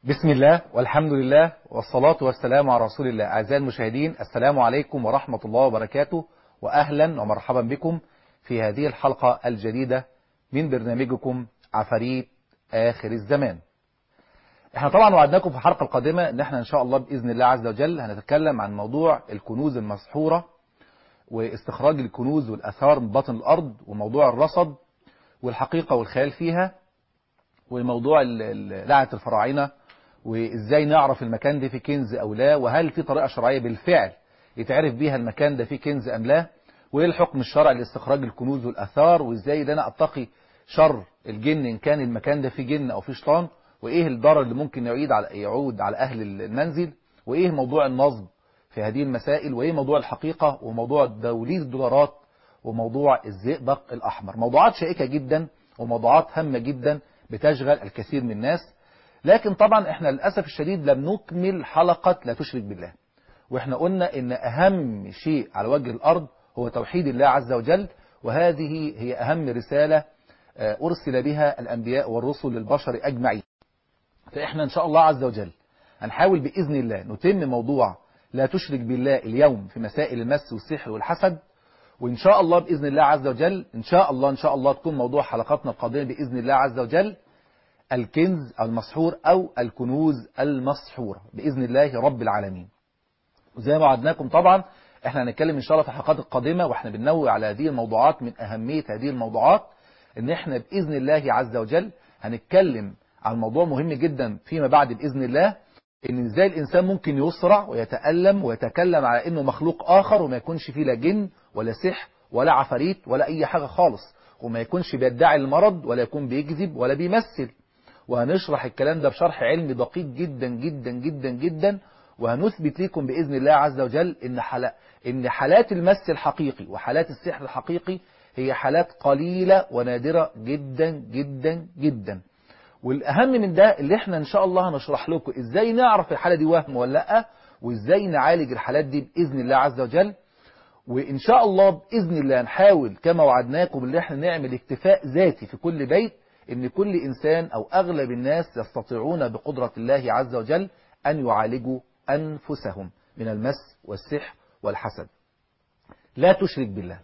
بسم الله والحمد لله والصلاة والسلام على رسول الله أعزائي المشاهدين السلام عليكم ورحمة الله وبركاته وأهلا ومرحبا بكم في هذه الحلقة الجديدة من برنامجكم عفاريت آخر الزمان احنا طبعا وعدناكم في الحلقة القادمة ان احنا ان شاء الله بإذن الله عز وجل هنتكلم عن موضوع الكنوز المسحورة واستخراج الكنوز والأثار من باطن الأرض وموضوع الرصد والحقيقة والخيال فيها وموضوع لعنة الفراعنة وازاي نعرف المكان ده فيه كنز او لا وهل في طريقة شرعية بالفعل يتعرف بيها المكان ده فيه كنز ام لا وايه الحكم الشرعي لاستخراج الكنوز والاثار وازاي ده انا اتقي شر الجن ان كان المكان ده فيه جن او فيه شيطان وايه الضرر اللي ممكن يعيد على يعود على اهل المنزل وايه موضوع النصب في هذه المسائل وايه موضوع الحقيقة وموضوع دوليز الدولارات وموضوع الزئبق الاحمر موضوعات شائكة جدا وموضوعات هامة جدا بتشغل الكثير من الناس لكن طبعا احنا للأسف الشديد لم نكمل حلقة لا تشرك بالله واحنا قلنا ان اهم شيء على وجه الارض هو توحيد الله عز وجل وهذه هي اهم رسالة ارسل بها الانبياء والرسل للبشر اجمعين فاحنا ان شاء الله عز وجل هنحاول باذن الله نتم موضوع لا تشرك بالله اليوم في مسائل المس والسحر والحسد وان شاء الله باذن الله عز وجل ان شاء الله ان شاء الله تكون موضوع حلقاتنا القادمه باذن الله عز وجل الكنز المسحور او الكنوز المسحوره باذن الله رب العالمين وزي ما وعدناكم طبعا احنا هنتكلم ان شاء الله في الحلقات القادمه واحنا بننوي على هذه الموضوعات من اهميه هذه الموضوعات ان احنا باذن الله عز وجل هنتكلم عن موضوع مهم جدا فيما بعد باذن الله ان ازاي الانسان ممكن يسرع ويتالم ويتكلم على انه مخلوق اخر وما يكونش فيه لا جن ولا سحر ولا عفاريت ولا اي حاجه خالص وما يكونش بيدعي المرض ولا يكون بيكذب ولا بيمثل وهنشرح الكلام ده بشرح علمي دقيق جدا جدا جدا جدا وهنثبت لكم بإذن الله عز وجل إن, حلا إن حالات المس الحقيقي وحالات السحر الحقيقي هي حالات قليلة ونادرة جدا جدا جدا والأهم من ده اللي احنا إن شاء الله هنشرح لكم إزاي نعرف الحالة دي وهم ولا لأ وإزاي نعالج الحالات دي بإذن الله عز وجل وإن شاء الله بإذن الله نحاول كما وعدناكم اللي احنا نعمل اكتفاء ذاتي في كل بيت ان كل انسان او اغلب الناس يستطيعون بقدرة الله عز وجل ان يعالجوا انفسهم من المس والسحر والحسد لا تشرك بالله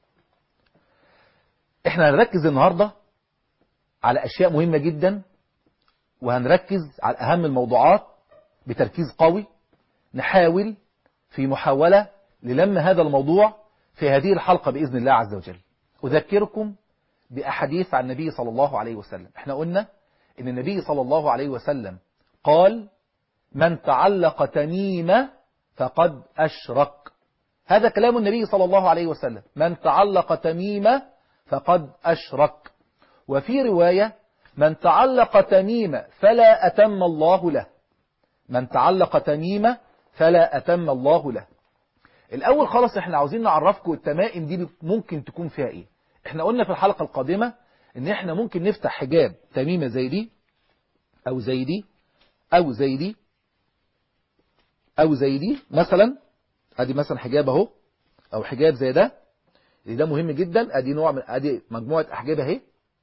احنا هنركز النهاردة على اشياء مهمة جدا وهنركز على اهم الموضوعات بتركيز قوي نحاول في محاولة للم هذا الموضوع في هذه الحلقة بإذن الله عز وجل أذكركم بأحاديث عن النبي صلى الله عليه وسلم احنا قلنا ان النبي صلى الله عليه وسلم قال من تعلق تميمة فقد أشرك هذا كلام النبي صلى الله عليه وسلم من تعلق تميمة فقد أشرك وفي رواية من تعلق تميمة فلا أتم الله له من تعلق تميمة فلا أتم الله له الأول خالص احنا عاوزين نعرفكم التمائم دي ممكن تكون فيها ايه احنا قلنا في الحلقة القادمة ان احنا ممكن نفتح حجاب تميمة زي دي او زي دي او زي دي او زي دي مثلا ادي مثلا حجاب اهو او حجاب زي ده اللي ده مهم جدا ادي نوع من ادي مجموعة احجاب اهي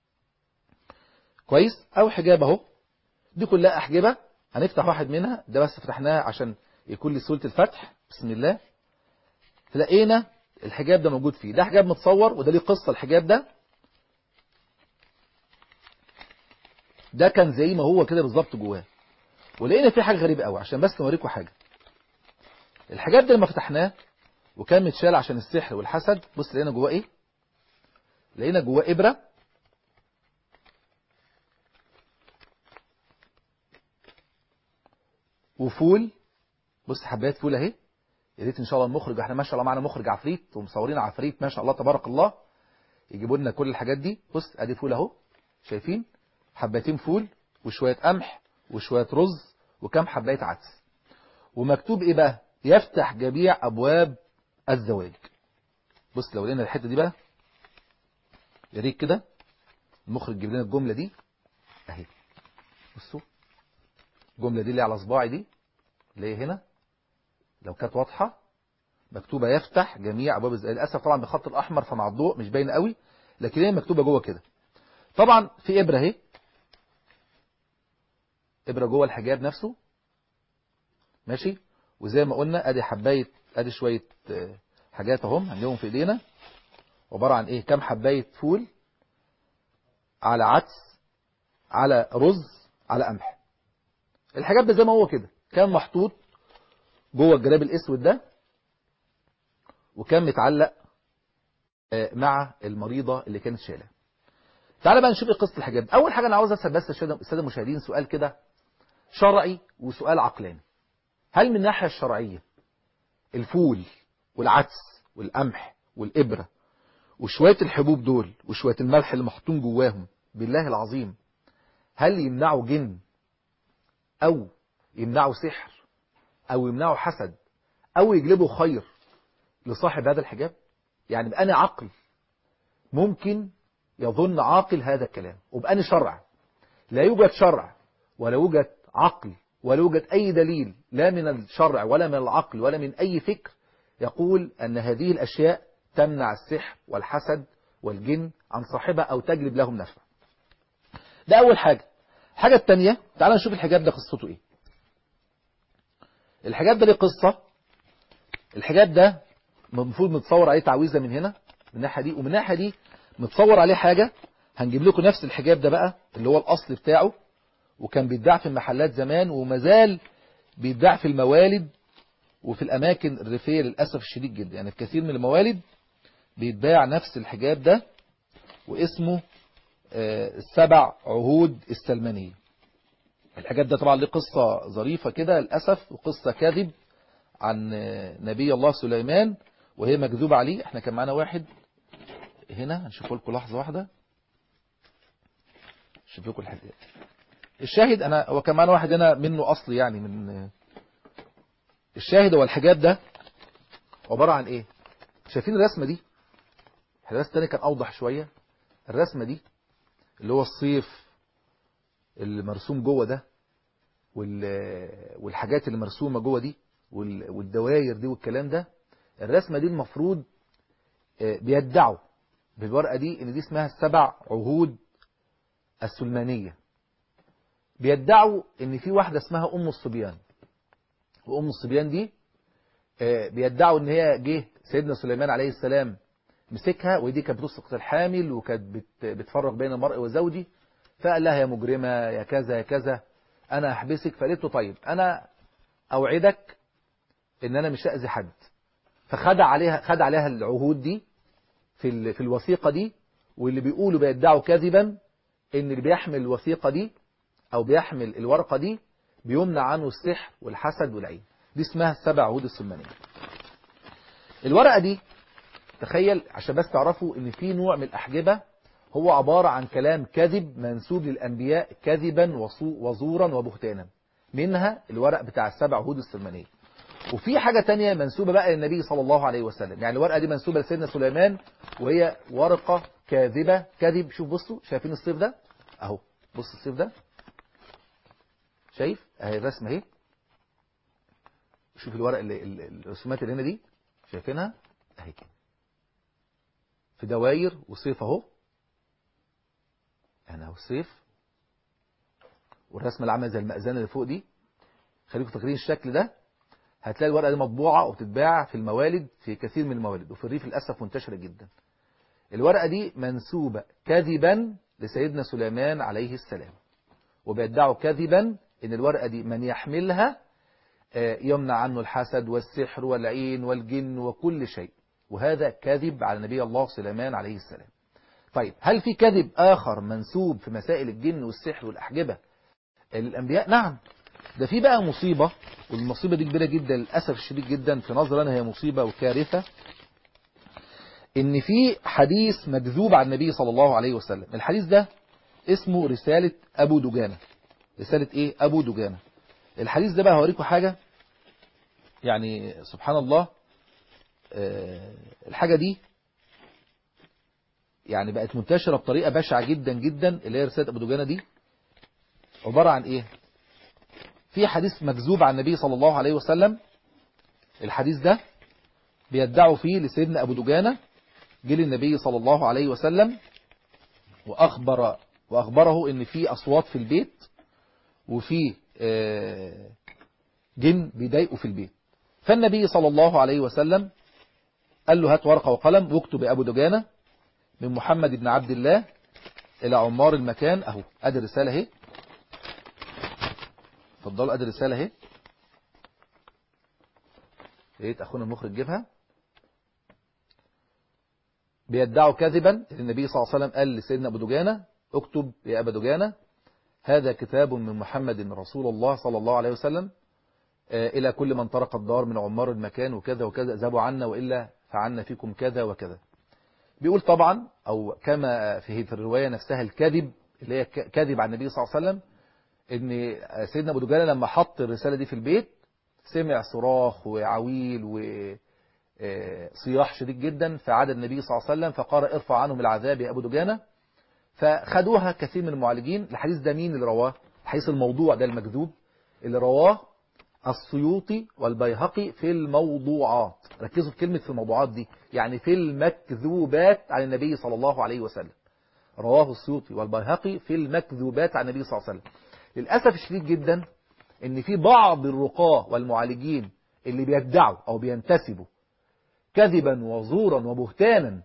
كويس او حجاب اهو دي كلها احجبة هنفتح واحد منها ده بس فتحناها عشان يكون لي سهولة الفتح بسم الله لقينا الحجاب ده موجود فيه ده حجاب متصور وده ليه قصة الحجاب ده ده كان زي ما هو كده بالظبط جواه ولقينا فيه حاجة غريبة قوي عشان بس نوريكم حاجة الحجاب ده لما فتحناه وكان متشال عشان السحر والحسد بص لقينا جواه ايه لقينا جواه ابرة وفول بص حبايات فول اهي يا ريت ان شاء الله المخرج احنا ما شاء الله معانا مخرج عفريت ومصورين عفريت ما شاء الله تبارك الله يجيبوا لنا كل الحاجات دي بص ادي فول اهو شايفين حبتين فول وشويه قمح وشويه رز وكم حبايه عدس ومكتوب ايه بقى يفتح جميع ابواب الزواج بص لو لقينا الحته دي بقى يا ريت كده المخرج يجيب لنا الجمله دي اهي بصوا الجمله دي اللي على صباعي دي اللي هي هنا لو كانت واضحة مكتوبة يفتح جميع أبواب الزواج للأسف طبعا بخط الأحمر فمع الضوء مش باين قوي لكن هي مكتوبة جوه كده طبعا في إبرة اهي ابرة جوه الحجاب نفسه ماشي وزي ما قلنا ادي حباية ادي شوية آه، حاجات اهم هنجيبهم في ايدينا عبارة عن ايه كام حباية فول على عدس على رز على قمح الحجاب ده زي ما هو كده كان محطوط جوه الجراب الاسود ده وكان متعلق آه، مع المريضة اللي كانت شايلاه تعالى بقى نشوف ايه قصة الحجاب اول حاجة انا عاوز اسال بس السادة السادة المشاهدين سؤال كده شرعي وسؤال عقلاني هل من الناحية الشرعية الفول والعدس والقمح والإبرة وشوية الحبوب دول وشوية الملح اللي محطوطين جواهم بالله العظيم هل يمنعوا جن أو يمنعوا سحر أو يمنعوا حسد أو يجلبوا خير لصاحب هذا الحجاب يعني بأنا عقل ممكن يظن عاقل هذا الكلام وبأنا شرع لا يوجد شرع ولا يوجد عقل ولا يوجد أي دليل لا من الشرع ولا من العقل ولا من أي فكر يقول أن هذه الأشياء تمنع السحر والحسد والجن عن صاحبها أو تجلب لهم نفع ده أول حاجة الحاجة الثانية تعال نشوف الحجاب ده قصته إيه الحجاب ده ليه قصة الحجاب ده المفروض متصور عليه تعويذة من هنا من الناحية دي ومن الناحية دي متصور عليه حاجة هنجيب لكم نفس الحجاب ده بقى اللي هو الأصل بتاعه وكان بيتباع في المحلات زمان ومازال بيتباع في الموالد وفي الأماكن الريفية للأسف الشديد جدا يعني في كثير من الموالد بيتباع نفس الحجاب ده واسمه آه، السبع عهود السلمانية الحجاب ده طبعا له قصة ظريفة كده للأسف وقصة كاذب عن آه، نبي الله سليمان وهي مكذوبة عليه احنا كان معانا واحد هنا هنشوفه لكم لحظة واحدة شوف لكم الحجاب الشاهد انا هو كان معانا واحد هنا منه اصل يعني من آه، الشاهد هو الحجاب ده عبارة عن ايه شايفين الرسمة دي الرسمة التاني كان اوضح شوية الرسمة دي اللي هو الصيف اللي مرسوم جوه ده وال- والحاجات اللي مرسومة جوه دي وال- والدواير دي والكلام ده الرسمة دي المفروض آه، بيدعوا بالورقة دي ان دي اسمها السبع عهود السلمانية بيدعوا ان في واحدة اسمها ام الصبيان وام الصبيان دي آه، بيدعوا ان هي جه سيدنا سليمان عليه السلام مسكها ودي كانت بتسقط الحامل وكانت بت- بتفرق بين المرء وزوجي فقال لها يا مجرمة يا كذا يا كذا انا احبسك فقالت له طيب انا اوعدك ان انا مش هاذي حد فخدع عليها خد عليها العهود دي في ال- في الوثيقة دي واللي بيقولوا بيدعوا كذبا ان اللي بيحمل الوثيقة دي او بيحمل الورقة دي بيمنع عنه السحر والحسد والعين دي اسمها السبع عهود السلمانية الورقة دي تخيل عشان بس تعرفوا ان في نوع من الأحجبة هو عبارة عن كلام كذب منسوب للأنبياء كذبا وصو- وزورا وبهتانا منها الورق بتاع السبع عهود السلمانية وفي حاجة تانية منسوبة بقى للنبي صلى الله عليه وسلم يعني الورقة دي منسوبة لسيدنا سليمان وهي ورقة كاذبة كذب شوف بصوا شايفين الصيف ده اهو بص الصيف ده شايف اهي الرسمه اهي شوف الورق اللي ال- الرسومات اللي هنا دي شايفينها اهي في دواير وصيف اهو هنا اهو الصيف والرسمه اللي عامله زي المأذنه اللي فوق دي خليكم فاكرين الشكل ده هتلاقي الورقه دي مطبوعه وبتتباع في الموالد في كثير من الموالد وفي الريف للاسف منتشره جدا الورقه دي منسوبه كذبا لسيدنا سليمان عليه السلام وبيدعوا كذبا ان الورقة دي من يحملها آه، يمنع عنه الحسد والسحر والعين والجن وكل شيء وهذا كذب على نبي الله سليمان عليه السلام طيب هل في كذب آخر منسوب في مسائل الجن والسحر والأحجبة للأنبياء نعم ده في بقى مصيبة والمصيبة دي كبيرة جدا للأسف الشديد جدا في نظري أنا هي مصيبة وكارثة إن في حديث مكذوب عن النبي صلى الله عليه وسلم الحديث ده اسمه رسالة أبو دجانة رسالة إيه أبو دجانة الحديث ده بقى هوريكم حاجة يعني سبحان الله آه، الحاجة دي يعني بقت منتشرة بطريقة بشعة جدا جدا اللي هي رسالة أبو دجانة دي عبارة عن إيه في حديث مكذوب عن النبي صلى الله عليه وسلم الحديث ده بيدعوا فيه لسيدنا أبو دجانة جه للنبي صلى الله عليه وسلم وأخبر وأخبره إن في أصوات في البيت وفي جن بيضايقوا في البيت فالنبي صلى الله عليه وسلم قال له هات ورقة وقلم واكتب يا أبو دجانة من محمد بن عبد الله إلى عمار المكان أهو أدي الرسالة اهي اتفضلوا أدي الرسالة اهي ريت أخونا المخرج جيبها بيدعوا كذبا النبي صلى الله عليه وسلم قال لسيدنا أبو دجانة اكتب يا أبا دجانة هذا كتاب من محمد رسول الله صلى الله عليه وسلم إلى كل من طرق الدار من عمار المكان وكذا وكذا ذهبوا عنا وإلا فعلنا فيكم كذا وكذا بيقول طبعا أو كما في في الرواية نفسها الكذب اللي هي كذب عن النبي صلى الله عليه وسلم ان سيدنا أبو دجانة لما حط الرسالة دي في البيت سمع صراخ وعويل وصياح شديد جدا فعاد النبي صلى الله عليه وسلم فقال ارفع عنهم العذاب يا أبو دجانة فخدوها كثير من المعالجين الحديث ده مين اللي رواه الحديث الموضوع ده المكذوب اللي رواه السيوطي والبيهقي في الموضوعات ركزوا في كلمة في الموضوعات دي يعني في المكذوبات عن النبي صلى الله عليه وسلم رواه السيوطي والبيهقي في المكذوبات عن النبي صلى الله عليه وسلم للأسف الشديد جدا ان في بعض الرقاة والمعالجين اللي بيدعوا او بينتسبوا كذبا وزورا وبهتانا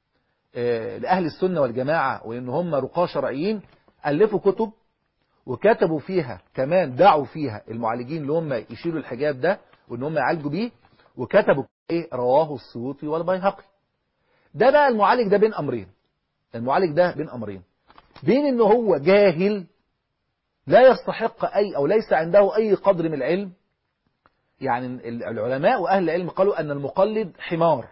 لأهل السنة والجماعة وإن هم رقاة شرعيين ألفوا كتب وكتبوا فيها كمان دعوا فيها المعالجين اللي هم يشيلوا الحجاب ده وإن هم يعالجوا بيه وكتبوا إيه رواه السيوطي والبيهقي ده بقى المعالج ده بين أمرين المعالج ده بين أمرين بين إن هو جاهل لا يستحق أي أو ليس عنده أي قدر من العلم يعني العلماء وأهل العلم قالوا أن المقلد حمار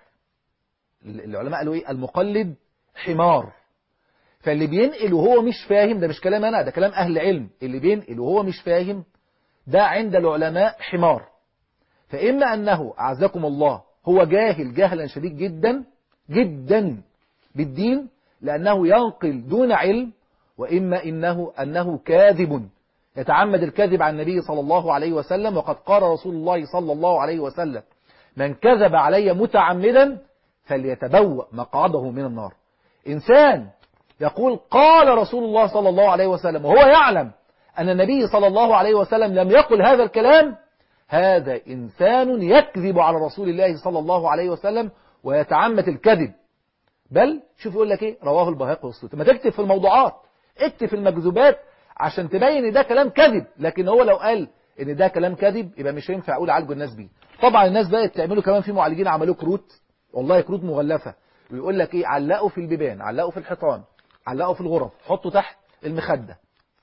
العلماء قالوا ايه المقلد حمار فاللي بينقل وهو مش فاهم ده مش كلام انا ده كلام اهل علم اللي بينقل وهو مش فاهم ده عند العلماء حمار فاما انه اعزكم الله هو جاهل جهلا شديد جدا جدا بالدين لانه ينقل دون علم واما انه انه كاذب يتعمد الكذب عن النبي صلى الله عليه وسلم وقد قال رسول الله صلى الله عليه وسلم من كذب علي متعمدا فليتبوأ مقعده من النار إنسان يقول قال رسول الله صلى الله عليه وسلم وهو يعلم أن النبي صلى الله عليه وسلم لم يقل هذا الكلام هذا إنسان يكذب على رسول الله صلى الله عليه وسلم ويتعمد الكذب بل شوف يقول لك ايه رواه البهاقي والسيوطي ما تكتب في الموضوعات اكتب في المكذوبات عشان تبين ان ده كلام كذب لكن هو لو قال ان ده كلام كذب يبقى مش هينفع اقول عالجوا الناس بيه طبعا الناس بقت تعملوا كمان في معالجين عملوا كروت والله كروت مغلفة ويقول لك ايه علقوا في البيبان علقوا في الحيطان علقوا في الغرف حطوا تحت المخدة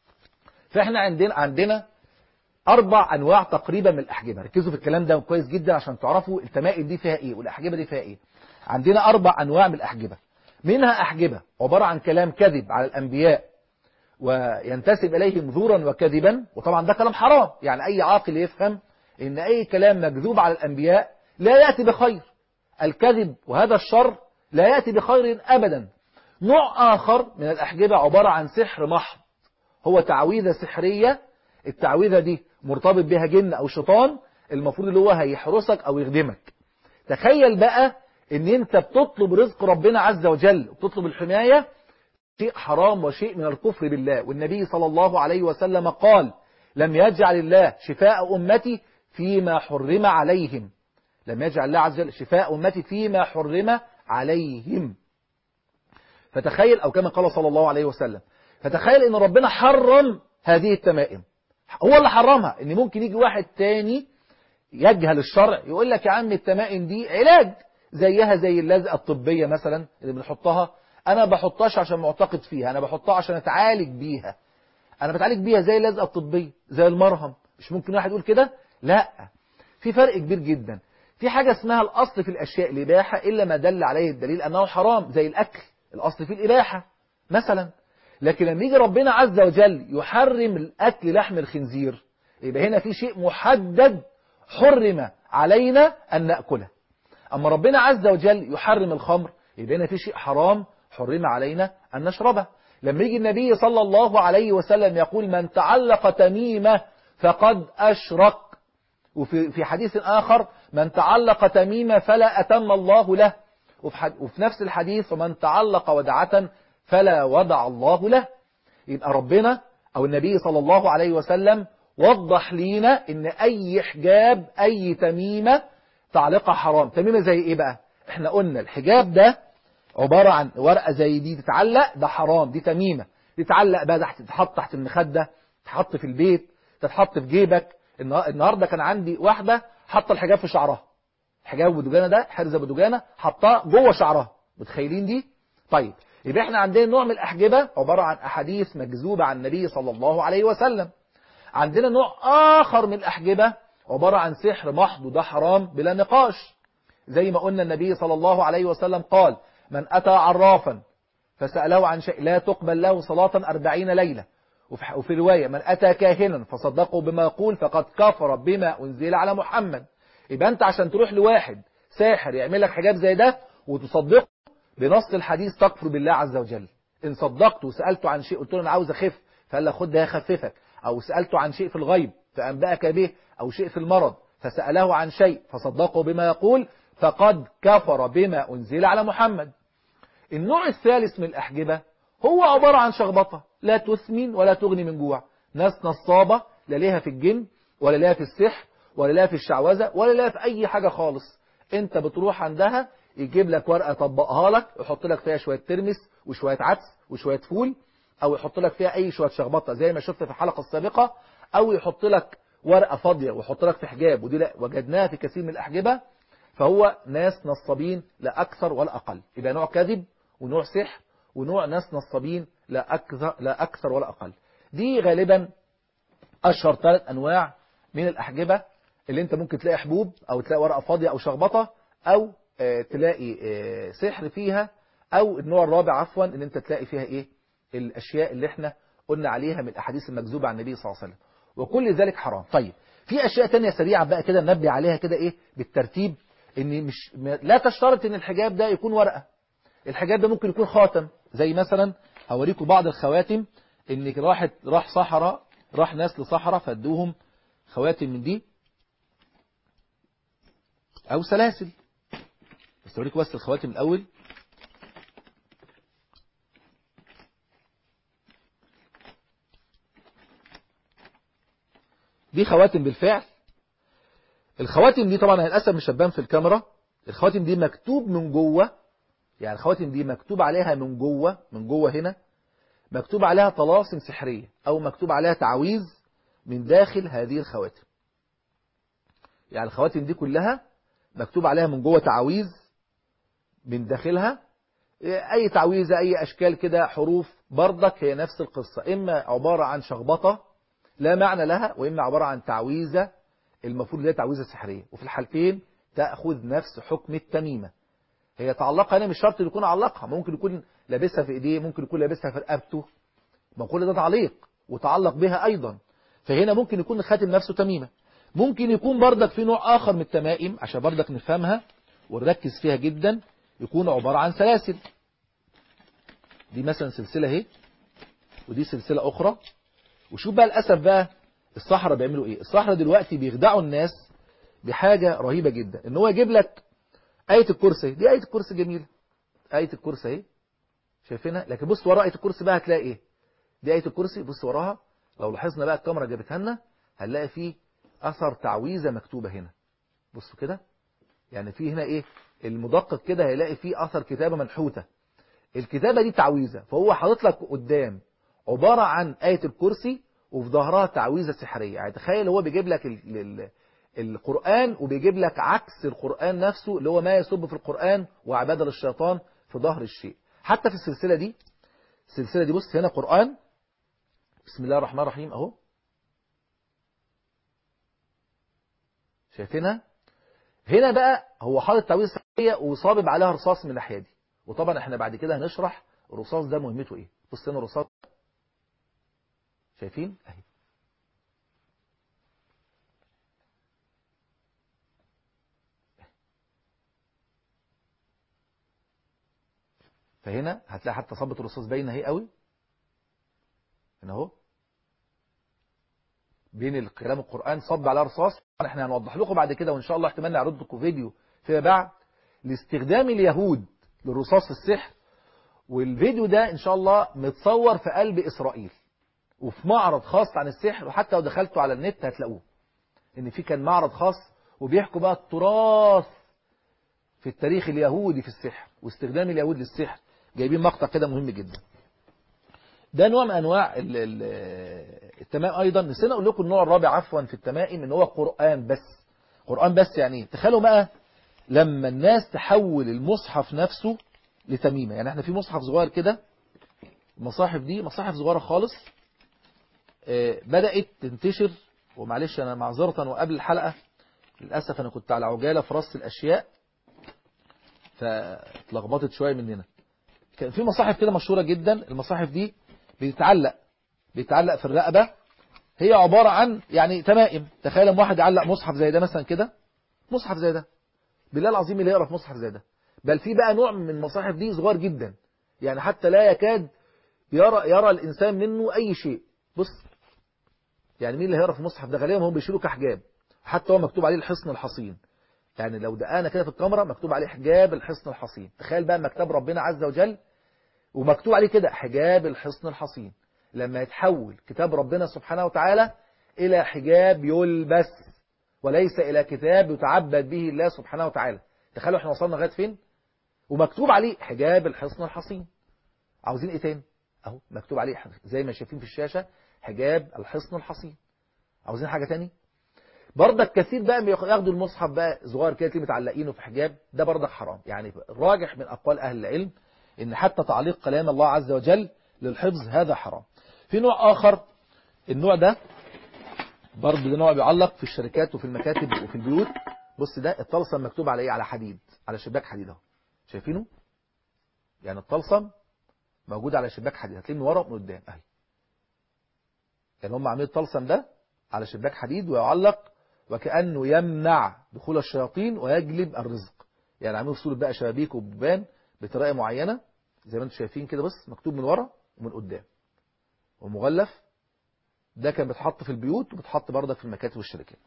فاحنا عندنا عندنا اربع انواع تقريبا من الاحجبة ركزوا في الكلام ده كويس جدا عشان تعرفوا التمائم دي فيها ايه والاحجبة دي فيها ايه عندنا اربع انواع من الاحجبة منها احجبة عبارة عن كلام كذب على الانبياء وينتسب اليهم زورا وكذبا وطبعا ده كلام حرام يعني اي عاقل يفهم ان اي كلام مكذوب على الانبياء لا يأتي بخير الكذب وهذا الشر لا يأتي بخير أبدا نوع آخر من الأحجبة عبارة عن سحر محض هو تعويذة سحرية التعويذة دي مرتبط بها جن أو شيطان المفروض اللي هو هيحرسك أو يخدمك تخيل بقى ان انت بتطلب رزق ربنا عز وجل وبتطلب الحماية شيء حرام وشيء من الكفر بالله والنبي صلى الله عليه وسلم قال لم يجعل الله شفاء أمتي فيما حرم عليهم لم يجعل الله عز وجل شفاء أمتي فيما حرم عليهم فتخيل أو كما قال صلى الله عليه وسلم فتخيل أن ربنا حرم هذه التمائم هو اللي حرمها أن ممكن يجي واحد تاني يجهل الشرع يقول لك يا عم التمائم دي علاج زيها زي اللزقة الطبية مثلا اللي بنحطها أنا بحطهاش عشان معتقد فيها أنا بحطها عشان أتعالج بيها أنا بتعالج بيها زي اللزقة الطبية زي المرهم مش ممكن واحد يقول كده لا في فرق كبير جدا في حاجة اسمها الأصل في الأشياء الإباحة إلا ما دل عليه الدليل أنه حرام زي الأكل الأصل في الإباحة مثلا لكن لما يجي ربنا عز وجل يحرم الأكل لحم الخنزير يبقى هنا في شيء محدد حرم علينا أن نأكله أما ربنا عز وجل يحرم الخمر يبقى هنا في شيء حرام حرم علينا أن نشربه لما يجي النبي صلى الله عليه وسلم يقول من تعلق تميمة فقد أشرك وفي في حديث آخر من تعلق تميمة فلا أتم الله له وفي, وفي نفس الحديث ومن تعلق ودعة فلا ودع الله له يبقى ربنا أو النبي صلى الله عليه وسلم وضح لينا إن أي حجاب أي تميمة تعليقها حرام تميمة زي إيه بقى إحنا قلنا الحجاب ده عبارة عن ورقة زي دي تتعلق ده حرام دي تميمة تتعلق بقى تحت تتحط تحت المخدة تتحط في البيت تتحط في جيبك النهاردة كان عندي واحدة حاطة الحجاب في شعرها حجاب بدجانة ده حرزة بدجانة حطاه جوه شعرها متخيلين دي طيب يبقى احنا عندنا نوع من الأحجبة عبارة عن أحاديث مكذوبة عن النبي صلى الله عليه وسلم عندنا نوع آخر من الأحجبة عبارة عن سحر محض وده حرام بلا نقاش زي ما قلنا النبي صلى الله عليه وسلم قال من أتى عرافا فسأله عن شيء لا تقبل له صلاة أربعين ليلة وفي رواية من أتى كاهنا فصدقه بما يقول فقد كفر بما أنزل على محمد يبقى أنت عشان تروح لواحد ساحر يعمل لك حاجات زي ده وتصدقه بنص الحديث تكفر بالله عز وجل إن صدقته وسألته عن شيء قلت له أنا عاوز أخف فقال لك خد ده يخففك أو سألته عن شيء في الغيب فأنبأك به أو شيء في المرض فسأله عن شيء فصدقه بما يقول فقد كفر بما أنزل على محمد النوع الثالث من الأحجبة هو عبارة عن شخبطة لا تثمن ولا تغني من جوع ناس نصابة لا ليها في الجن ولا ليها في السحر ولا ليها في الشعوذة ولا ليها في أي حاجة خالص انت بتروح عندها يجيب لك ورقة طبقها لك يحط لك فيها شوية ترمس وشوية عدس وشوية فول أو يحط لك فيها أي شوية شخبطة زي ما شفت في الحلقة السابقة أو يحط لك ورقة فاضية ويحط لك في حجاب ودي لا وجدناها في كثير من الأحجبة فهو ناس نصابين لا أكثر ولا أقل يبقى نوع كذب ونوع سحر ونوع ناس نصابين لا أكثر, لا أكثر ولا أقل دي غالبا أشهر ثلاث أنواع من الأحجبة اللي انت ممكن تلاقي حبوب أو تلاقي ورقة فاضية أو شخبطة أو اه تلاقي اه سحر فيها أو النوع الرابع عفوا ان انت تلاقي فيها إيه الأشياء اللي احنا قلنا عليها من الأحاديث المكذوبة عن النبي صلى الله عليه وسلم وكل ذلك حرام طيب في أشياء تانية سريعة بقى كده ننبه عليها كده إيه بالترتيب ان مش لا تشترط ان الحجاب ده يكون ورقة الحجاب ده ممكن يكون خاتم زي مثلا هوريكم بعض الخواتم ان راحت راح صحراء راح ناس لصحراء فادوهم خواتم من دي او سلاسل بس اوريكم بس الخواتم الاول دي خواتم بالفعل الخواتم دي طبعا للاسف مش هتبان في الكاميرا الخواتم دي مكتوب من جوه يعني الخواتم دي مكتوب عليها من جوه من جوه هنا مكتوب عليها طلاسم سحرية او مكتوب عليها تعويذ من داخل هذه الخواتم يعني الخواتم دي كلها مكتوب عليها من جوه تعويذ من داخلها اي تعويذة اي اشكال كده حروف بردك هي نفس القصة اما عبارة عن شخبطة لا معنى لها واما عبارة عن تعويذة المفروض لها تعويذة سحرية وفي الحالتين تأخذ نفس حكم التميمة هي تعلقها هنا مش شرط يكون علقها ممكن يكون لابسها في ايديه ممكن يكون لابسها في رقبته ما كل ده تعليق وتعلق بها ايضا فهنا ممكن يكون الخاتم نفسه تميمة ممكن يكون بردك في نوع اخر من التمائم عشان بردك نفهمها ونركز فيها جدا يكون عبارة عن سلاسل دي مثلا سلسلة اهي ودي سلسلة اخرى وشوف بقى الاسف بقى الصحراء بيعملوا ايه الصحراء دلوقتي بيخدعوا الناس بحاجة رهيبة جدا ان هو يجيب لك آية الكرسي دي آية الكرسي جميلة آية الكرسي اهي شايفينها لكن بص ورا آية الكرسي بقى هتلاقي ايه دي آية الكرسي بص وراها لو لاحظنا بقى الكاميرا جابتها لنا هنلاقي فيه أثر تعويذة مكتوبة هنا بصوا كده يعني في هنا ايه المدقق كده هيلاقي فيه أثر كتابة منحوتة الكتابة دي تعويذة فهو حاطط لك قدام عبارة عن آية الكرسي وفي ظهرها تعويذة سحرية يعني تخيل هو بيجيب لك ال ال القرآن وبيجيب لك عكس القرآن نفسه اللي هو ما يصب في القرآن وعبادة للشيطان في ظهر الشيء حتى في السلسلة دي السلسلة دي بص هنا قرآن بسم الله الرحمن الرحيم اهو شايفينها هنا بقى هو حاطط تعويذة سحرية وصابب عليها رصاص من الناحية دي وطبعا احنا بعد كده هنشرح الرصاص ده مهمته ايه بص هنا الرصاص شايفين اهي فهنا هتلاقي حتى صبة الرصاص باينه اهي قوي هنا اهو بين الكلام القرآن صب على رصاص احنا هنوضح لكم بعد كده وان شاء الله احتمال نعرض لكم فيديو فيما بعد لاستخدام اليهود للرصاص في السحر والفيديو ده ان شاء الله متصور في قلب اسرائيل وفي معرض خاص عن السحر وحتى لو دخلتوا على النت هتلاقوه ان في كان معرض خاص وبيحكوا بقى التراث في التاريخ اليهودي في السحر واستخدام اليهود للسحر جايبين مقطع كده مهم جدا ده نوع من انواع ال- ال- التمائم ايضا نسينا اقول لكم النوع الرابع عفوا في التمائم ان هو قران بس قران بس يعني ايه تخيلوا بقى لما الناس تحول المصحف نفسه لتميمه يعني احنا في مصحف صغير كده المصاحف دي مصاحف صغيره خالص آه، بدات تنتشر ومعلش انا معذره وقبل الحلقه للاسف انا كنت على عجاله في رص الاشياء فاتلخبطت شويه مننا كان في مصاحف كده مشهوره جدا المصاحف دي بتتعلق بيتعلق في الرقبه هي عباره عن يعني تمائم تخيل لما واحد يعلق مصحف زي ده مثلا كده مصحف زي ده بالله العظيم اللي يقرا في مصحف زي ده بل في بقى نوع من المصاحف دي صغير جدا يعني حتى لا يكاد يرى يرى الانسان منه اي شيء بص يعني مين اللي هيقرا في المصحف ده غالبا هم بيشيلوا كحجاب حتى هو مكتوب عليه الحصن الحصين يعني لو دققنا كده في الكاميرا مكتوب عليه حجاب الحصن الحصين تخيل بقى مكتب ربنا عز وجل ومكتوب عليه كده حجاب الحصن الحصين لما يتحول كتاب ربنا سبحانه وتعالى إلى حجاب يلبس وليس إلى كتاب يتعبد به الله سبحانه وتعالى تخيلوا احنا وصلنا لغايه فين ومكتوب عليه حجاب الحصن الحصين عاوزين ايه تاني اهو مكتوب عليه زي ما شايفين في الشاشة حجاب الحصن الحصين عاوزين حاجة تاني برضك كثير بقى بياخدوا المصحف بقى صغير كده تلاقيه متعلقينه في حجاب ده برضك حرام يعني الراجح من اقوال اهل العلم ان حتى تعليق كلام الله عز وجل للحفظ هذا حرام في نوع اخر النوع ده برضه ده نوع بيعلق في الشركات وفي المكاتب وفي البيوت بص ده الطلسم مكتوب على ايه على حديد على شباك حديد اهو شايفينه يعني الطلسم موجود على شباك حديد هتلاقيه من ورا ومن قدام اهي يعني هم عاملين الطلسم ده على شباك حديد ويعلق وكأنه يمنع دخول الشياطين ويجلب الرزق يعني عاملين في صورة بقى شبابيك وبيبان بطريقة معينة زي ما انتم شايفين كده بص مكتوب من ورا ومن قدام ومغلف ده كان بيتحط في البيوت وبيتحط برضك في المكاتب والشركات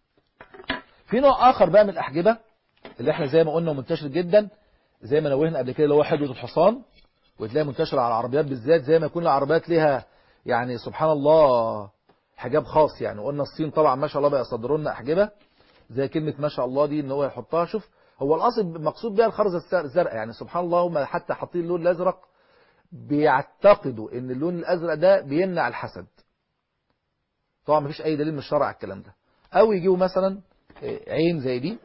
في نوع آخر بقى من الأحجبة اللي احنا زي ما قلنا منتشر جدا زي ما نوهنا قبل كده اللي هو حجوة الحصان وتلاقي منتشر على العربيات بالذات زي ما يكون العربيات ليها يعني سبحان الله حجاب خاص يعني وقلنا الصين طبعا ما شاء الله بقى يصدروا لنا احجبه زي كلمه ما شاء الله دي ان هو يحطها شوف هو الاصل مقصود بيها الخرزه الزرقاء يعني سبحان الله هم حتى حاطين اللون الازرق بيعتقدوا ان اللون الازرق ده بيمنع الحسد طبعا مفيش اي دليل من الشرع على الكلام ده او يجيبوا مثلا عين زي دي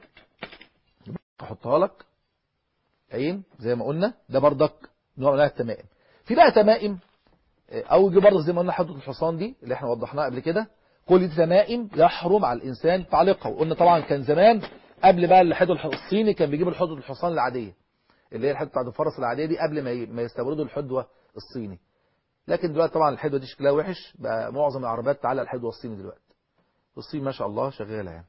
احطها لك عين زي ما قلنا ده بردك نوع من التمائم في بقى تمائم او يجي برضه زي ما قلنا حدود الحصان دي اللي احنا وضحناها قبل كده كل دي تمائم يحرم على الانسان تعليقها وقلنا طبعا كان زمان قبل بقى الحدود الصيني كان بيجيب الحدود الحصان العاديه اللي هي الحدود بتاعت الفرس العاديه دي قبل ما ما يستوردوا الحدوه الصيني لكن دلوقتي طبعا الحدوه دي شكلها وحش بقى معظم العربيات تعلق الحدوه الصيني دلوقتي الصين ما شاء الله شغاله يعني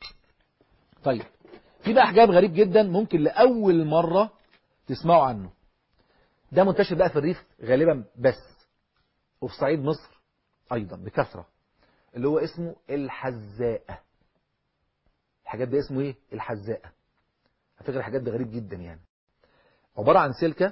طيب في بقى حجاب غريب جدا ممكن لاول مره تسمعوا عنه ده منتشر بقى في الريف غالبا بس وفي صعيد مصر أيضا بكثرة اللي هو اسمه الحزاءة الحاجات ده اسمه ايه الحزاءة على فكرة الحاجات ده غريب جدا يعني عبارة عن سلكة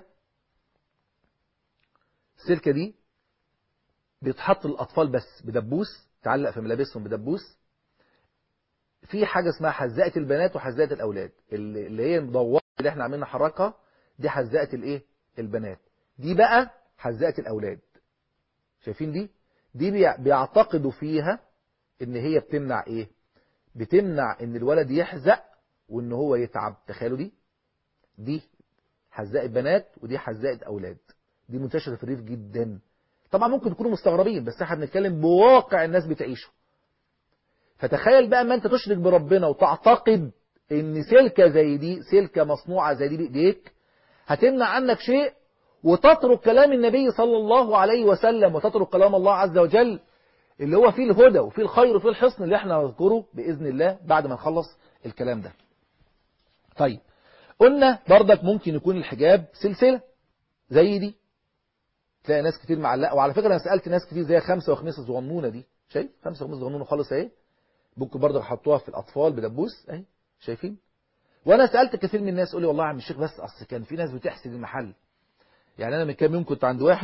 السلكة دي بيتحط للأطفال بس بدبوس تعلق في ملابسهم بدبوس في حاجة اسمها حزاءة البنات وحزاءة الأولاد اللي هي المدورة اللي احنا عاملين نحركها دي حزاءة الايه البنات دي بقى حزاءة الأولاد شايفين دي دي بيعتقدوا فيها ان هي بتمنع ايه بتمنع ان الولد يحزق وان هو يتعب تخيلوا دي دي حزاء بنات ودي حزاء اولاد دي منتشره في الريف جدا طبعا ممكن تكونوا مستغربين بس احنا بنتكلم بواقع الناس بتعيشه فتخيل بقى ما انت تشرك بربنا وتعتقد ان سلكه زي دي سلكه مصنوعه زي دي بايديك هتمنع عنك شيء وتترك كلام النبي صلى الله عليه وسلم وتترك كلام الله عز وجل اللي هو فيه الهدى وفيه الخير وفيه الحصن اللي احنا نذكره بإذن الله بعد ما نخلص الكلام ده طيب قلنا بردك ممكن يكون الحجاب سلسلة زي دي تلاقي ناس كتير معلقة وعلى فكرة انا سألت ناس كتير زي خمسة وخميسة صغنونة دي شايف خمسة وخميسة صغنونة خالص اهي ممكن بردك حطوها في الأطفال بدبوس اهي شايفين وانا سألت كثير من الناس قولي والله يا عم الشيخ بس اصل كان في ناس بتحسد المحل يعني انا من كام يوم كنت عند واحد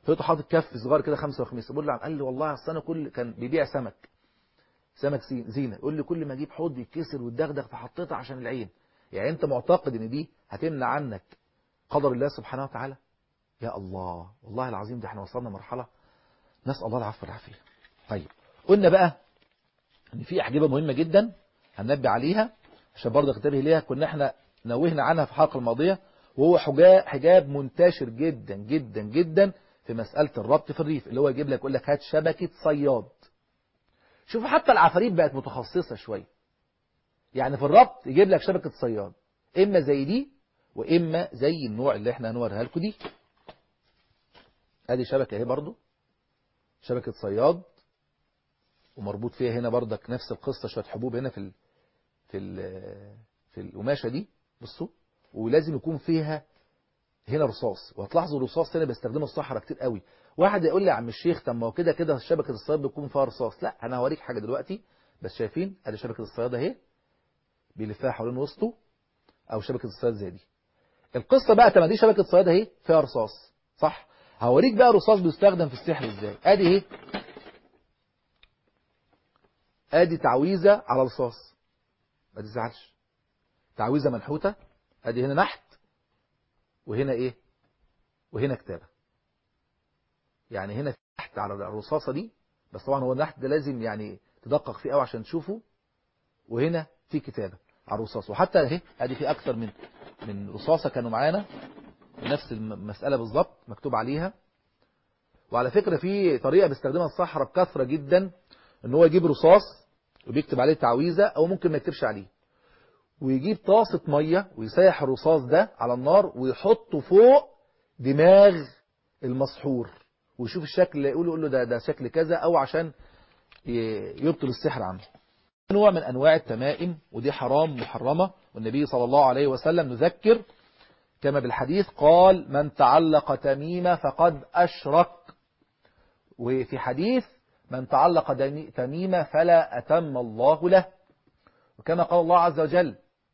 لقيته حاطط كف صغير كده خمسة وخميس بقول له عم قال لي والله اصل انا كل كان بيبيع سمك سمك زينه يقول لي كل ما اجيب حوض يتكسر ويتدغدغ فحطيتها عشان العين يعني انت معتقد ان دي هتمنع عنك قدر الله سبحانه وتعالى يا الله والله العظيم ده احنا وصلنا مرحله نسال الله العفو والعافيه طيب قلنا بقى ان في احجبه مهمه جدا هننبه عليها عشان برضه تنتبه ليها كنا احنا نوهنا عنها في الحلقه الماضيه وهو حجاب منتشر جدا جدا جدا في مساله الربط في الريف اللي هو يجيب لك يقول لك هات شبكه صياد شوف حتى العفاريت بقت متخصصه شويه يعني في الربط يجيب لك شبكه صياد اما زي دي واما زي النوع اللي احنا هنوريها لكم دي ادي شبكه اهي برضو شبكه صياد ومربوط فيها هنا بردك نفس القصه شويه حبوب هنا في ال في ال في القماشه دي بصوا ولازم يكون فيها هنا رصاص وهتلاحظوا الرصاص هنا بيستخدمه الصحراء كتير قوي واحد يقول لي يا عم الشيخ طب ما هو كده كده شبكه الصياد بيكون فيها رصاص لا انا هوريك حاجه دلوقتي بس شايفين ادي شبكه الصياد اهي بيلفها حوالين وسطه او شبكه الصياد زي دي القصه بقى طب دي شبكه صياد اهي فيها رصاص صح هوريك بقى الرصاص بيستخدم في السحر ازاي ادي اهي ادي تعويذه على رصاص ما تزعلش تعويذه منحوته ادي هنا نحت وهنا ايه وهنا كتابه يعني هنا في نحت على الرصاصه دي بس طبعا هو النحت ده لازم يعني تدقق فيه قوي عشان تشوفه وهنا في كتابه على الرصاص وحتى اهي ادي في اكتر من من رصاصه كانوا معانا نفس المساله بالظبط مكتوب عليها وعلى فكره في طريقه بيستخدمها الصحراء بكثره جدا ان هو يجيب رصاص وبيكتب عليه تعويذه او ممكن ما يكتبش عليه ويجيب طاسه ميه ويسيح الرصاص ده على النار ويحطه فوق دماغ المسحور ويشوف الشكل يقول يقول له ده ده شكل كذا او عشان يبطل السحر عنه نوع من انواع التمائم ودي حرام محرمه والنبي صلى الله عليه وسلم نذكر كما بالحديث قال من تعلق تميمه فقد اشرك وفي حديث من تعلق تميمه فلا اتم الله له وكما قال الله عز وجل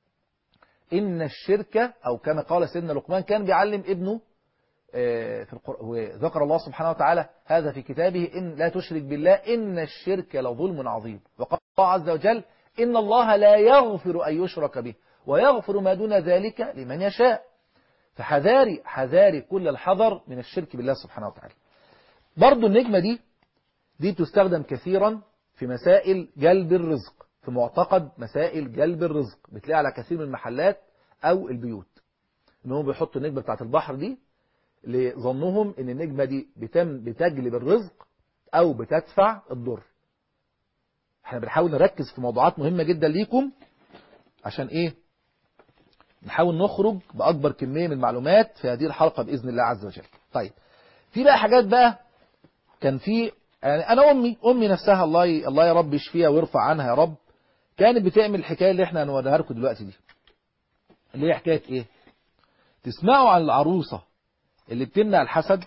إن الشرك أو كما قال سيدنا لقمان كان بيعلم ابنه في القرآن وذكر الله سبحانه وتعالى هذا في كتابه إن لا تشرك بالله إن الشرك لظلم عظيم وقال الله عز وجل إن الله لا يغفر أن يشرك به ويغفر ما دون ذلك لمن يشاء فحذاري حذاري كل الحذر من الشرك بالله سبحانه وتعالى برضو النجمة دي دي تستخدم كثيرا في مسائل جلب الرزق في معتقد مسائل جلب الرزق بتلاقي على كثير من المحلات أو البيوت إنهم بيحطوا النجمة بتاعت البحر دي لظنهم إن النجمة دي بتم بتجلب الرزق أو بتدفع الضر احنا بنحاول نركز في موضوعات مهمة جدا ليكم عشان ايه نحاول نخرج بأكبر كمية من المعلومات في هذه الحلقة بإذن الله عز وجل طيب في بقى حاجات بقى كان في يعني أنا أمي أمي نفسها الله ي... الله يا رب يشفيها ويرفع عنها يا رب كانت بتعمل الحكاية اللي احنا هنوريها لكم دلوقتي دي اللي هي حكاية ايه تسمعوا عن العروسة اللي بتمنع الحسد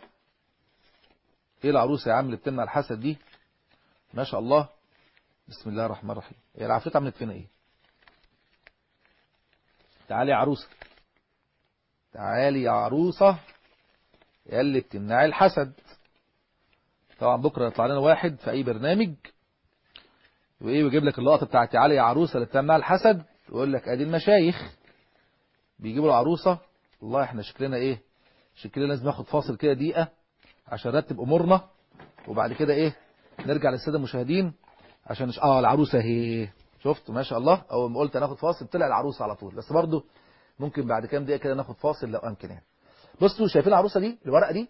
ايه العروسة يا عم اللي بتمنع الحسد دي ما شاء الله بسم الله الرحمن الرحيم هي العفريت عملت فينا ايه تعالي يا عروسة تعالي يا عروسة يا اللي بتمنعي الحسد طبعا بكرة يطلع لنا واحد في اي برنامج وايه ويجيب لك اللقطة بتاعت تعالي يا عروسة اللي بتمنع الحسد ويقول لك ادي المشايخ بيجيبوا العروسة والله احنا شكلنا ايه شكلنا لازم ناخد فاصل كده دقيقة عشان نرتب امورنا وبعد كده ايه نرجع للسادة المشاهدين عشان نش... اه العروسة اهي شفت ما شاء الله اول ما قلت هناخد فاصل طلع العروسة على طول بس برضو ممكن بعد كام دقيقة كده ناخد فاصل لو امكن يعني بصوا شايفين العروسة دي الورقة دي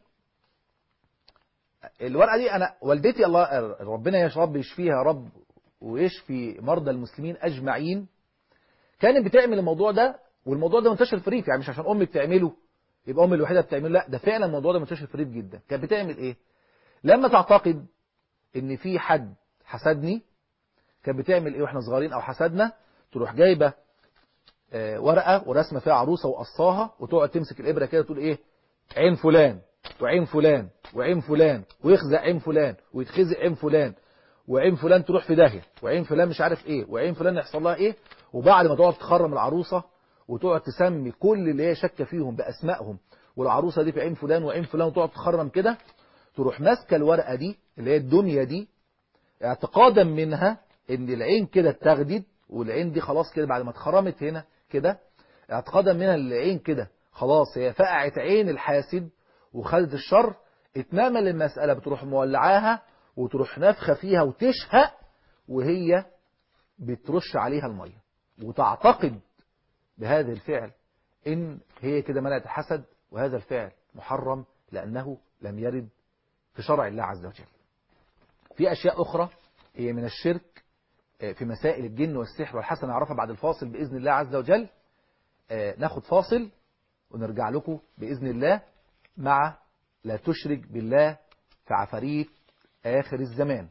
الورقة دي انا والدتي الله ربنا يا رب يشفيها يا رب ويشفي مرضى المسلمين اجمعين كانت بتعمل الموضوع ده والموضوع ده منتشر في الريف يعني مش عشان امي بتعمله يبقى امي الوحيده بتعمله لا ده فعلا الموضوع ده منتشر في الريف جدا كانت بتعمل ايه لما تعتقد ان في حد حسدني كانت بتعمل ايه واحنا صغيرين او حسدنا تروح جايبه آه ورقه ورسمه فيها عروسه وقصاها وتقعد تمسك الابره كده تقول ايه عين فلان وعين فلان وعين فلان ويخزق عين فلان ويتخزق عين فلان وعين فلان تروح في داهيه وعين فلان مش عارف ايه وعين فلان يحصل لها ايه وبعد ما تقعد تخرم العروسه وتقعد تسمي كل اللي هي شاكه فيهم باسمائهم والعروسه دي في عين فلان وعين فلان وتقعد تخرم كده تروح ماسكة الورقة دي اللي هي الدنيا دي اعتقادا منها ان العين كده اتاخدت والعين دي خلاص كده بعد ما اتخرمت هنا كده اعتقادا منها ان العين كده خلاص هي فقعت عين الحاسد وخدت الشر اتنامل المسألة بتروح مولعاها وتروح نافخة فيها وتشهق وهي بترش عليها المية وتعتقد بهذا الفعل ان هي كده منعت الحسد وهذا الفعل محرم لأنه لم يرد في شرع الله عز وجل في أشياء أخرى هي من الشرك في مسائل الجن والسحر والحسن نعرفها بعد الفاصل بإذن الله عز وجل ناخد فاصل ونرجع لكم بإذن الله مع لا تشرك بالله في عفاريت آخر الزمان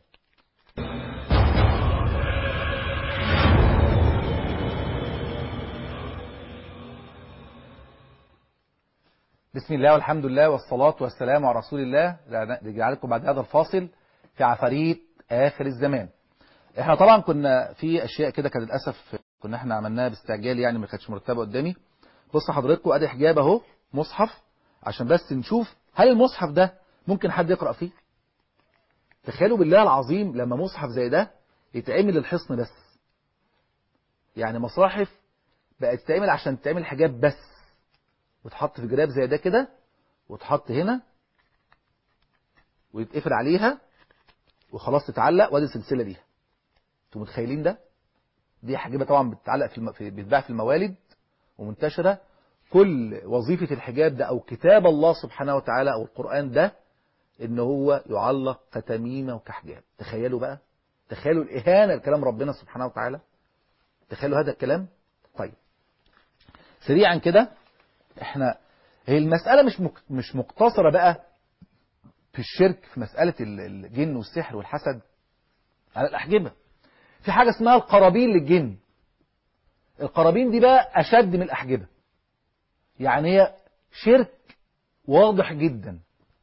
بسم الله والحمد لله والصلاة والسلام على رسول الله رجع لكم بعد هذا الفاصل في عفاريت آخر الزمان احنا طبعا كنا في اشياء كده كان للاسف كنا احنا عملناها باستعجال يعني ما كانتش مرتبه قدامي بص حضراتكم ادي حجاب اهو مصحف عشان بس نشوف هل المصحف ده ممكن حد يقرا فيه تخيلوا بالله العظيم لما مصحف زي ده يتعمل للحصن بس يعني مصاحف بقت تتعمل عشان تتعمل حجاب بس وتحط في جراب زي ده كده وتحط هنا ويتقفل عليها وخلاص تتعلق وادي السلسله ليها انتوا متخيلين ده دي حجابه طبعا بتتعلق في, الم... في بتتباع في الموالد ومنتشره كل وظيفه الحجاب ده او كتاب الله سبحانه وتعالى او القران ده ان هو يعلق كتميمه وكحجاب تخيلوا بقى تخيلوا الاهانه لكلام ربنا سبحانه وتعالى تخيلوا هذا الكلام طيب سريعا كده احنا هي المساله مش مك... مش مقتصره بقى في الشرك في مساله الجن والسحر والحسد على الاحجبه في حاجة اسمها القرابين للجن القرابين دي بقى أشد من الأحجبة يعني هي شرك واضح جدا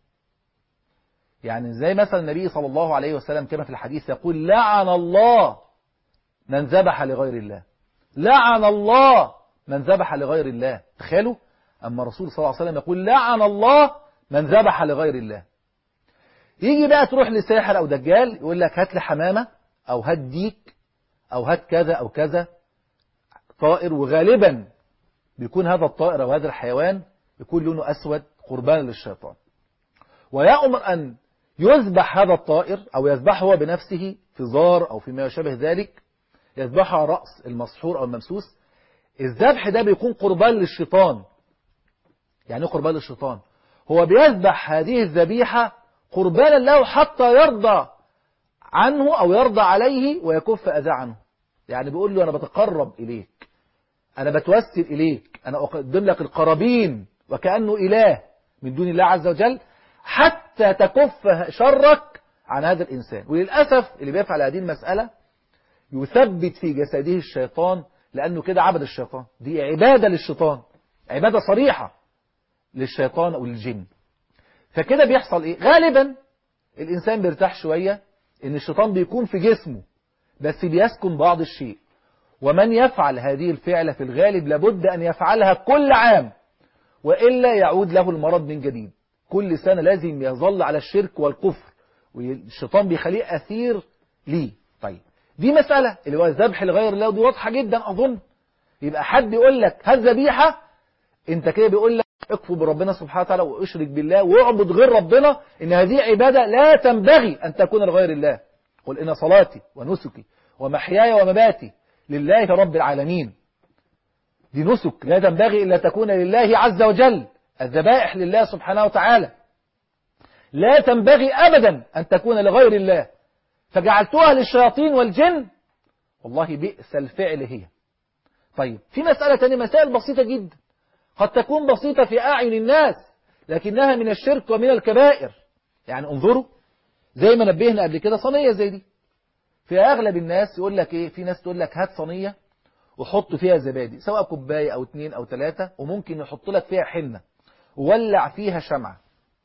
يعني زي مثلا النبي صلى الله عليه وسلم كما في الحديث يقول لعن الله من ذبح لغير الله لعن الله من ذبح لغير الله تخيلوا أما الرسول صلى الله عليه وسلم يقول لعن الله من ذبح لغير الله يجي بقى تروح لساحر أو دجال يقول لك هات لي حمامة أو هات ديك أو هات كذا أو كذا طائر وغالبا بيكون هذا الطائر أو هذا الحيوان يكون لونه أسود قربان للشيطان ويأمر أن يذبح هذا الطائر أو يذبحه هو بنفسه في زار أو فيما يشابه ذلك يذبحه على رأس المسحور أو الممسوس الذبح ده بيكون قربان للشيطان يعني قربان للشيطان هو بيذبح هذه الذبيحة قربانا له حتى يرضى عنه أو يرضى عليه ويكف أذى عنه يعني بيقول له أنا بتقرب إليك أنا بتوسل إليك أنا أقدم لك القرابين وكأنه إله من دون الله عز وجل حتى تكف شرك عن هذا الإنسان وللأسف اللي بيفعل هذه المسألة يثبت في جسده الشيطان لأنه كده عبد الشيطان دي عبادة للشيطان عبادة صريحة للشيطان أو للجن فكده بيحصل إيه غالبا الإنسان بيرتاح شوية إن الشيطان بيكون في جسمه بس بيسكن بعض الشيء ومن يفعل هذه الفعلة في الغالب لابد أن يفعلها كل عام وإلا يعود له المرض من جديد كل سنة لازم يظل على الشرك والكفر والشيطان بيخليه أثير ليه طيب دي مسألة اللي هو الذبح لغير الله ودي واضحة جدا أظن يبقى حد يقول لك هات ذبيحة انت كده بيقول لك اكفر بربنا سبحانه وتعالى واشرك بالله واعبد غير ربنا ان هذه عبادة لا تنبغي ان تكون لغير الله قل ان صلاتي ونسكي ومحياي ومماتي لله رب العالمين دي نسك لا تنبغي الا تكون لله عز وجل الذبائح لله سبحانه وتعالى لا تنبغي ابدا ان تكون لغير الله فجعلتها للشياطين والجن والله بئس الفعل هي طيب في مسألة تانية مسائل بسيطة جدا قد تكون بسيطة في أعين الناس لكنها من الشرك ومن الكبائر يعني انظروا زي ما نبهنا قبل كده صينية زي دي في أغلب الناس يقول لك إيه في ناس تقول لك هات صينية وحط فيها زبادي سواء كوباية أو اتنين أو تلاتة وممكن يحط لك فيها حنة وولع فيها شمعة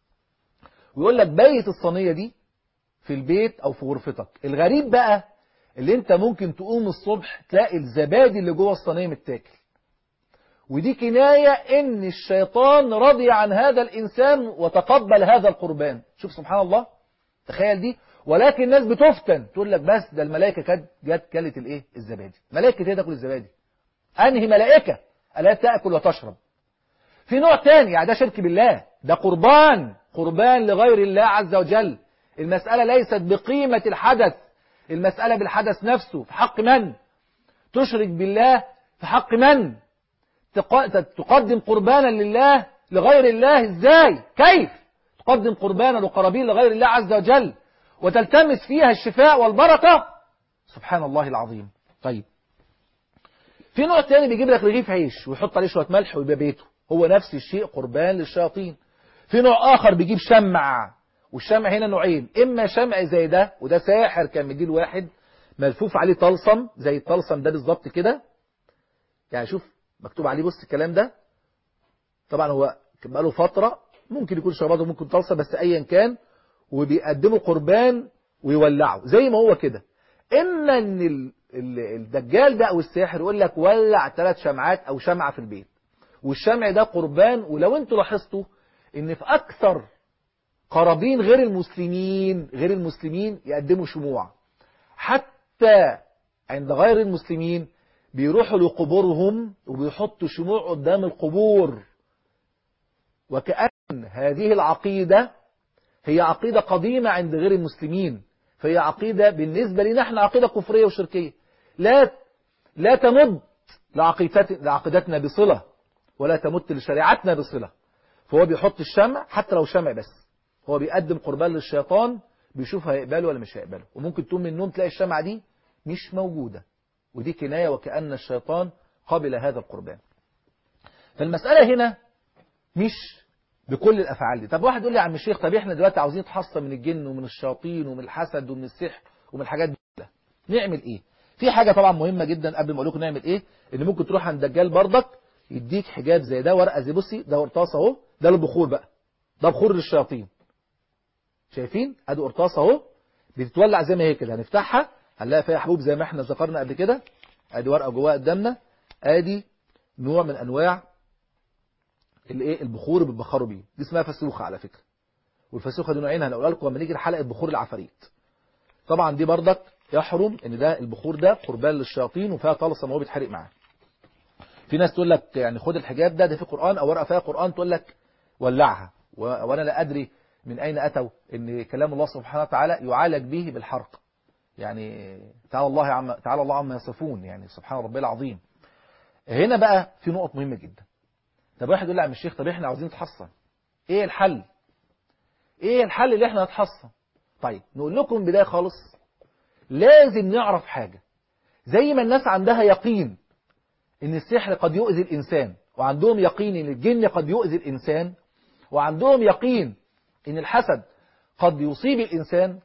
ويقول لك بيت الصينية دي في البيت أو في غرفتك الغريب بقى اللي انت ممكن تقوم الصبح تلاقي الزبادي اللي جوه الصينية متاكل ودي كناية ان الشيطان رضي عن هذا الانسان وتقبل هذا القربان شوف سبحان الله تخيل دي ولكن الناس بتفتن تقول لك بس ده الملائكة كانت جت كلت الايه الزبادي ملائكة ايه تاكل الزبادي انهي ملائكة الا تاكل وتشرب في نوع تاني يعني ده شرك بالله ده قربان قربان لغير الله عز وجل المسألة ليست بقيمة الحدث المسألة بالحدث نفسه في حق من تشرك بالله في حق من تقدم قربانا لله لغير الله ازاي كيف تقدم قربانا وقرابين لغير الله عز وجل وتلتمس فيها الشفاء والبركة سبحان الله العظيم طيب في نوع تاني بيجيب لك رغيف عيش ويحط عليه شوية ملح ويبقى بيته هو نفس الشيء قربان للشياطين في نوع آخر بيجيب شمع والشمع هنا نوعين إما شمع زي ده وده ساحر كان مديل واحد ملفوف عليه طلسم زي الطلسم ده بالظبط كده يعني شوف مكتوب عليه بص الكلام ده طبعا هو بقاله فترة ممكن يكون شرباته ممكن طلسم بس أيا كان وبيقدموا قربان ويولعوا زي ما هو كده إما إن الدجال ده أو الساحر يقول لك ولع ثلاث شمعات أو شمعة في البيت والشمع ده قربان ولو انتوا لاحظتوا ان في اكثر قرابين غير المسلمين غير المسلمين يقدموا شموع حتى عند غير المسلمين بيروحوا لقبورهم وبيحطوا شموع قدام القبور وكأن هذه العقيدة هي عقيدة قديمة عند غير المسلمين فهي عقيدة بالنسبة لنا احنا عقيدة كفرية وشركية لا لا تمد لعقيدتنا بصلة ولا تمت لشريعتنا بصلة فهو بيحط الشمع حتى لو شمع بس هو بيقدم قربان للشيطان بيشوف هيقبله ولا مش هيقبله وممكن تقوم من النوم تلاقي الشمعة دي مش موجودة ودي كناية وكأن الشيطان قبل هذا القربان فالمسألة هنا مش بكل الأفعال دي طب واحد يقول لي يا عم الشيخ طب احنا دلوقتي عاوزين نتحصن من الجن ومن الشياطين ومن الحسد ومن السحر ومن الحاجات دي كلها نعمل ايه في حاجة طبعا مهمة جدا قبل ما اقول لكم نعمل ايه ان ممكن تروح عند دجال بردك يديك حجاب زي ده ورقة زي بصي ده قرطاس اهو ده البخور بقى ده بخور للشياطين شايفين ادي قرطاس اهو بتتولع زي ما هي كده هنفتحها هنلاقي فيها حبوب زي ما احنا ذكرنا قبل كده ادي ورقة جواها قدامنا ادي نوع من انواع الايه البخور اللي بتبخروا بيه دي اسمها فسوخه على فكره والفسوخه دي نوعين هنقولها لكم لما نيجي لحلقه بخور العفاريت طبعا دي بردك يحرم ان ده البخور ده قربان للشياطين وفيها طلسم وهو بيتحرق معاه في ناس تقول لك يعني خد الحجاب ده ده في قرآن او ورقه فيها قرآن تقول لك ولعها وانا لا ادري من اين اتوا ان كلام الله سبحانه وتعالى يعالج به بالحرق يعني تعالى الله عم تعالى الله عما يصفون يعني سبحان ربي العظيم هنا بقى في نقط مهمه جدا طب واحد يقول لي يا عم الشيخ طب احنا عاوزين نتحصن ايه الحل ايه الحل اللي احنا نتحصن طيب نقول لكم بدايه خالص لازم نعرف حاجه زي ما الناس عندها يقين ان السحر قد يؤذي الانسان وعندهم يقين ان الجن قد يؤذي الانسان وعندهم يقين ان الحسد قد يصيب الانسان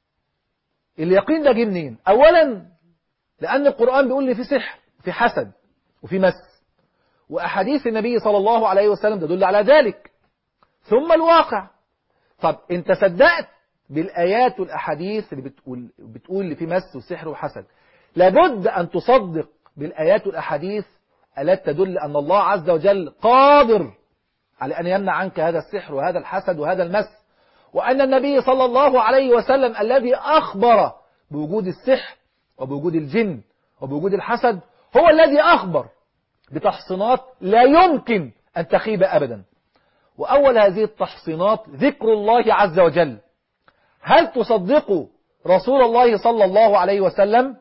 اليقين ده جه منين اولا لان القران بيقول لي في سحر في حسد وفي مس واحاديث النبي صلى الله عليه وسلم تدل على ذلك ثم الواقع طب انت صدقت بالايات والاحاديث اللي بتقول بتقول اللي في مس وسحر وحسد لابد ان تصدق بالايات والاحاديث التي تدل ان الله عز وجل قادر على ان يمنع عنك هذا السحر وهذا الحسد وهذا المس وان النبي صلى الله عليه وسلم الذي اخبر بوجود السحر وبوجود الجن وبوجود الحسد هو الذي اخبر بتحصينات لا يمكن أن تخيب أبدا وأول هذه التحصينات ذكر الله عز وجل هل تصدقوا رسول الله صلى الله عليه وسلم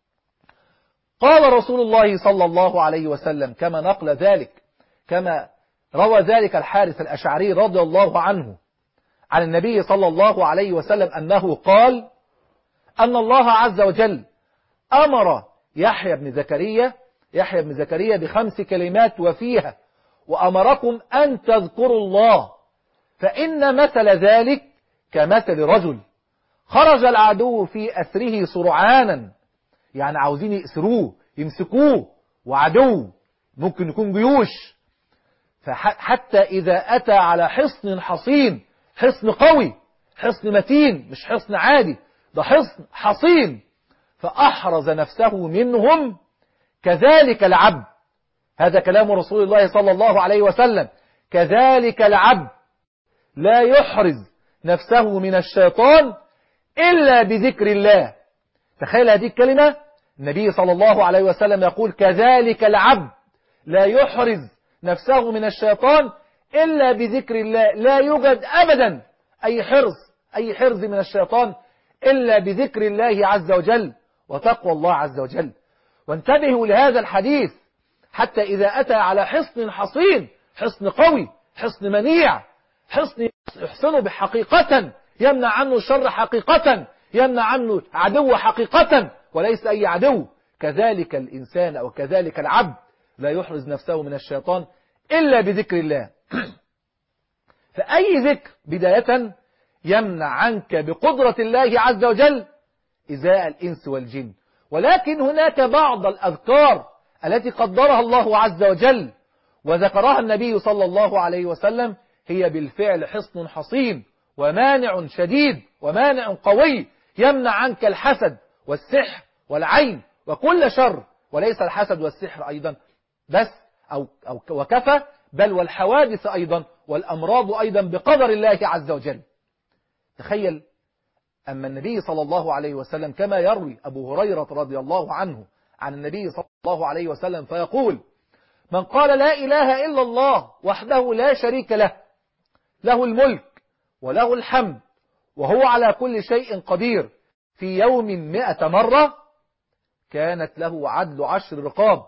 قال رسول الله صلى الله عليه وسلم كما نقل ذلك كما روى ذلك الحارث الأشعري رضي الله عنه عن النبي صلى الله عليه وسلم أنه قال أن الله عز وجل أمر يحيى بن زكريا يحيى بن زكريا بخمس كلمات وفيها وأمركم أن تذكروا الله فإن مثل ذلك كمثل رجل خرج العدو في أسره سرعانا يعني عاوزين يأسروه يمسكوه وعدو ممكن يكون جيوش فحتى إذا أتى على حصن حصين حصن قوي حصن متين مش حصن عادي ده حصن حصين فأحرز نفسه منهم كذلك العبد هذا كلام رسول الله صلى الله عليه وسلم كذلك العبد لا يحرز نفسه من الشيطان إلا بذكر الله تخيل هذه الكلمة النبي صلى الله عليه وسلم يقول كذلك العبد لا يحرز نفسه من الشيطان إلا بذكر الله لا يوجد أبدا أي حرز أي حرز من الشيطان إلا بذكر الله عز وجل وتقوى الله عز وجل وانتبهوا لهذا الحديث حتى إذا أتى على حصن حصين حصن قوي حصن منيع حصن يحصنه بحقيقة يمنع عنه الشر حقيقة يمنع عنه عدو حقيقة وليس أي عدو كذلك الإنسان أو كذلك العبد لا يحرز نفسه من الشيطان إلا بذكر الله فأي ذكر بداية يمنع عنك بقدرة الله عز وجل إزاء الإنس والجن ولكن هناك بعض الأذكار التي قدرها الله عز وجل وذكرها النبي صلى الله عليه وسلم هي بالفعل حصن حصين ومانع شديد ومانع قوي يمنع عنك الحسد والسحر والعين وكل شر وليس الحسد والسحر أيضا بس أو, أو وكفى بل والحوادث أيضا والأمراض أيضا بقدر الله عز وجل تخيل أما النبي صلى الله عليه وسلم كما يروي أبو هريرة رضي الله عنه عن النبي صلى الله عليه وسلم فيقول من قال لا إله إلا الله وحده لا شريك له له الملك وله الحمد وهو على كل شيء قدير في يوم مئة مرة كانت له عدل عشر رقاب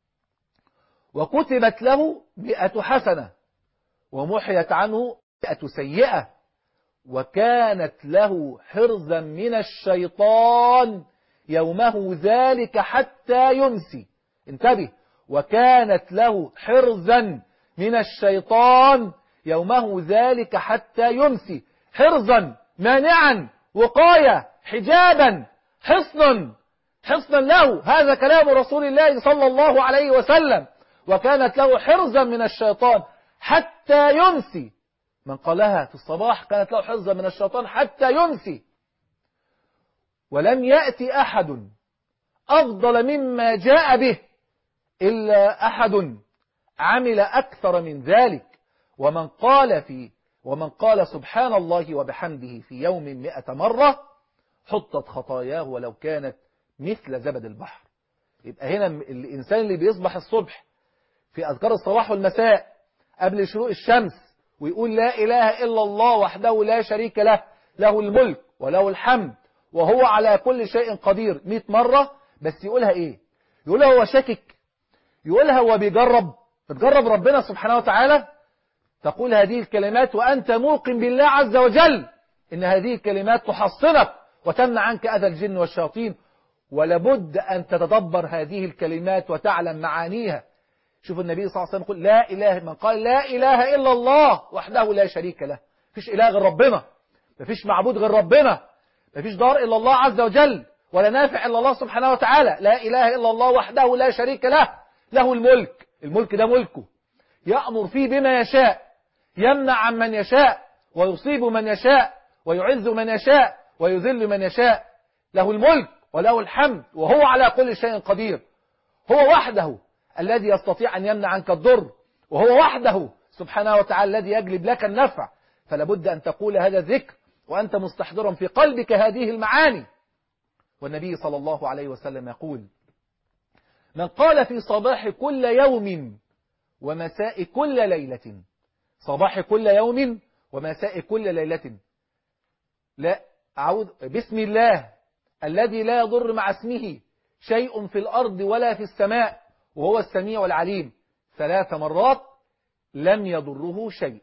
وكتبت له مئة حسنة ومحيت عنه مئة سيئة وكانت له حرزا من الشيطان يومه ذلك حتى يمسي انتبه وكانت له حرزا من الشيطان يومه ذلك حتى يمسي حرزا مانعا وقاية حجابا حصنا حصنا له هذا كلام رسول الله صلى الله عليه وسلم وكانت له حرزا من الشيطان حتى يمسي من قالها في الصباح كانت له حرزا من الشيطان حتى يمسي ولم يأتي أحد أفضل مما جاء به إلا أحد عمل أكثر من ذلك ومن قال في ومن قال سبحان الله وبحمده في يوم مئة مرة حطت خطاياه ولو كانت مثل زبد البحر يبقى هنا الإنسان اللي بيصبح الصبح في أذكار الصباح والمساء قبل شروق الشمس ويقول لا إله إلا الله وحده لا شريك له له الملك وله الحمد وهو على كل شيء قدير 100 مرة بس يقولها إيه يقولها هو شاكك يقولها هو بيجرب بتجرب ربنا سبحانه وتعالى تقول هذه الكلمات وأنت موقن بالله عز وجل إن هذه الكلمات تحصنك وتمنع عنك أذى الجن والشياطين ولابد أن تتدبر هذه الكلمات وتعلم معانيها شوف النبي صلى الله عليه وسلم يقول لا إله من قال لا إله إلا الله وحده لا شريك له مفيش إله غير ربنا مفيش معبود غير ربنا مفيش دار إلا الله عز وجل ولا نافع إلا الله سبحانه وتعالى لا إله إلا الله وحده لا شريك له له الملك الملك ده ملكه يأمر فيه بما يشاء يمنع عن من يشاء ويصيب من يشاء ويعز من يشاء ويذل من يشاء له الملك وله الحمد وهو على كل شيء قدير هو وحده الذي يستطيع أن يمنع عنك الضر وهو وحده سبحانه وتعالى الذي يجلب لك النفع فلا بد أن تقول هذا الذكر وأنت مستحضرا في قلبك هذه المعاني والنبي صلى الله عليه وسلم يقول من قال في صباح كل يوم ومساء كل ليلة صباح كل يوم ومساء كل ليلة لا أعوذ بسم الله الذي لا يضر مع اسمه شيء في الأرض ولا في السماء وهو السميع العليم ثلاث مرات لم يضره شيء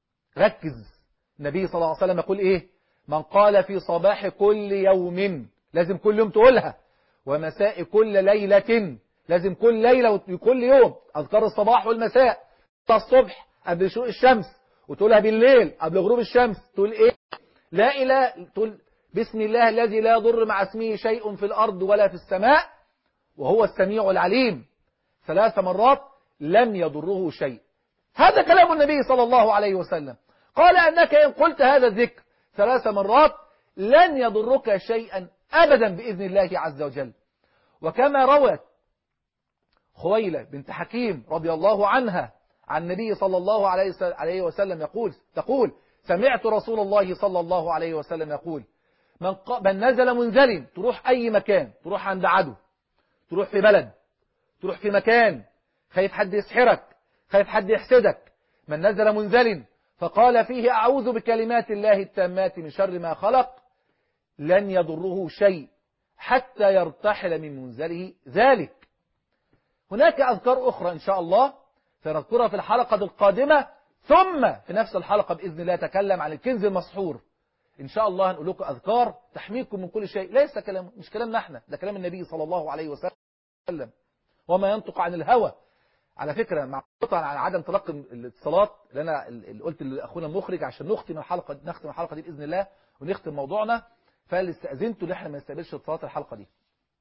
ركز النبي صلى الله عليه وسلم يقول إيه من قال في صباح كل يوم لازم كل يوم تقولها ومساء كل ليلة لازم كل ليلة وكل يوم أذكار الصباح والمساء الصبح قبل شروق الشمس وتقولها بالليل قبل غروب الشمس تقول إيه لا إله تقول بسم الله الذي لا يضر مع اسمه شيء في الأرض ولا في السماء وهو السميع العليم ثلاث مرات لم يضره شيء هذا كلام النبي صلى الله عليه وسلم قال أنك إن قلت هذا الذكر ثلاث مرات لن يضرك شيئا أبدا بإذن الله عز وجل وكما روت خويلة بنت حكيم رضي الله عنها عن النبي صلى الله عليه وسلم يقول تقول سمعت رسول الله صلى الله عليه وسلم يقول من, ق... من نزل منزل تروح أي مكان تروح عند عدو تروح في بلد تروح في مكان خايف حد يسحرك خايف حد يحسدك من نزل منزل فقال فيه أعوذ بكلمات الله التامات من شر ما خلق لن يضره شيء حتى يرتحل من منزله ذلك هناك أذكار أخرى إن شاء الله سنذكرها في الحلقة القادمة ثم في نفس الحلقة بإذن الله أتكلم عن الكنز المسحور إن شاء الله هنقول لكم أذكار تحميكم من كل شيء ليس كلام مش كلامنا احنا ده كلام النبي صلى الله عليه وسلم وما ينطق عن الهوى على فكرة مع قطعا عن عدم تلقي الاتصالات اللي أنا اللي قلت لأخونا المخرج عشان نختم الحلقة نختم الحلقة دي بإذن الله ونختم موضوعنا فاللي استأذنته ان احنا ما نستقبلش اتصالات الحلقة دي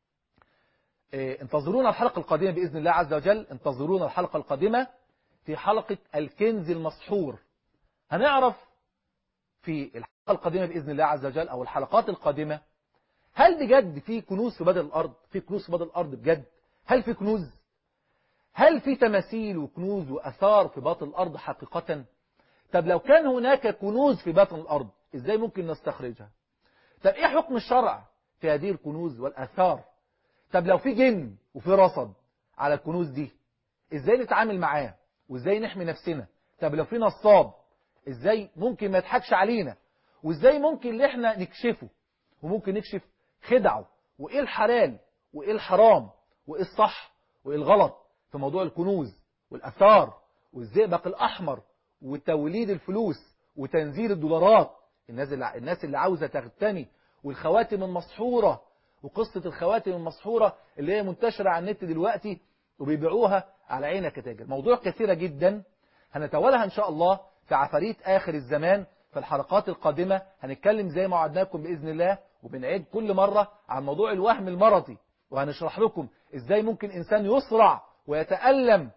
اه انتظرونا الحلقة القادمة بإذن الله عز وجل انتظرونا الحلقة القادمة في حلقة الكنز المسحور هنعرف في الحلقة القادمة بإذن الله عز وجل أو الحلقات القادمة هل بجد في كنوز في بدل الأرض في كنوز في بدل الأرض بجد هل في كنوز هل في تماثيل وكنوز وأثار في باطن الأرض حقيقة طب لو كان هناك كنوز في باطن الأرض إزاي ممكن نستخرجها طب إيه حكم الشرع في هذه الكنوز والأثار طب لو في جن وفي رصد على الكنوز دي إزاي نتعامل معاه وإزاي نحمي نفسنا طب لو في نصاب إزاي ممكن ما يضحكش علينا وإزاي ممكن اللي إحنا نكشفه وممكن نكشف خدعه وإيه الحلال وإيه الحرام وإيه الصح وإيه الغلط في موضوع الكنوز والأثار والزئبق الأحمر وتوليد الفلوس وتنزيل الدولارات الناس اللي, الناس اللي عاوزة تغتني والخواتم المسحورة وقصة الخواتم المسحورة اللي هي منتشرة على النت دلوقتي وبيبيعوها على عينك تاجر موضوع كثيرة جدا هنتولها إن شاء الله في عفاريت آخر الزمان في الحلقات القادمة هنتكلم زي ما وعدناكم بإذن الله وبنعيد كل مرة عن موضوع الوهم المرضي وهنشرح لكم إزاي ممكن إنسان يسرع ويتألم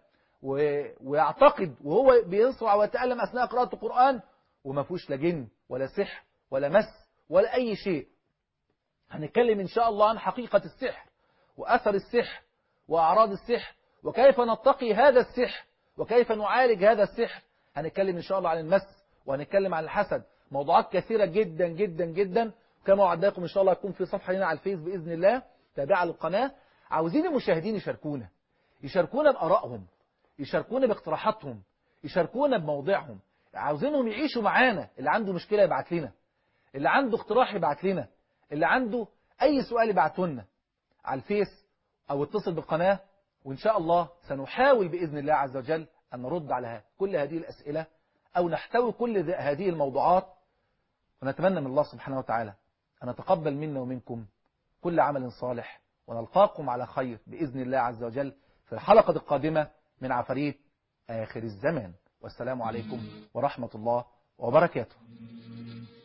ويعتقد وهو بيسرع ويتألم أثناء قراءة القرآن وما فيهوش لا جن ولا سحر ولا مس ولا أي شيء هنتكلم إن شاء الله عن حقيقة السحر وأثر السحر وأعراض السحر وكيف نتقي هذا السحر وكيف نعالج هذا السحر هنتكلم إن شاء الله عن المس وهنتكلم عن الحسد موضوعات كثيرة جدا جدا جدا كما وعدناكم إن شاء الله يكون في صفحة هنا على الفيس بإذن الله تابعة للقناة عاوزين المشاهدين يشاركونا يشاركونا بآرائهم يشاركونا باقتراحاتهم يشاركونا بموضعهم عاوزينهم يعيشوا معانا اللي عنده مشكلة يبعت لنا اللي عنده اقتراح يبعت لنا اللي عنده أي سؤال يبعته لنا على الفيس أو اتصل بالقناة وإن شاء الله سنحاول بإذن الله عز وجل أن نرد على كل هذه الأسئلة أو نحتوي كل هذه الموضوعات ونتمنى من الله سبحانه وتعالى أن نتقبل منا ومنكم كل عمل صالح ونلقاكم على خير بإذن الله عز وجل في الحلقة القادمة من عفاريت آخر الزمان والسلام عليكم ورحمة الله وبركاته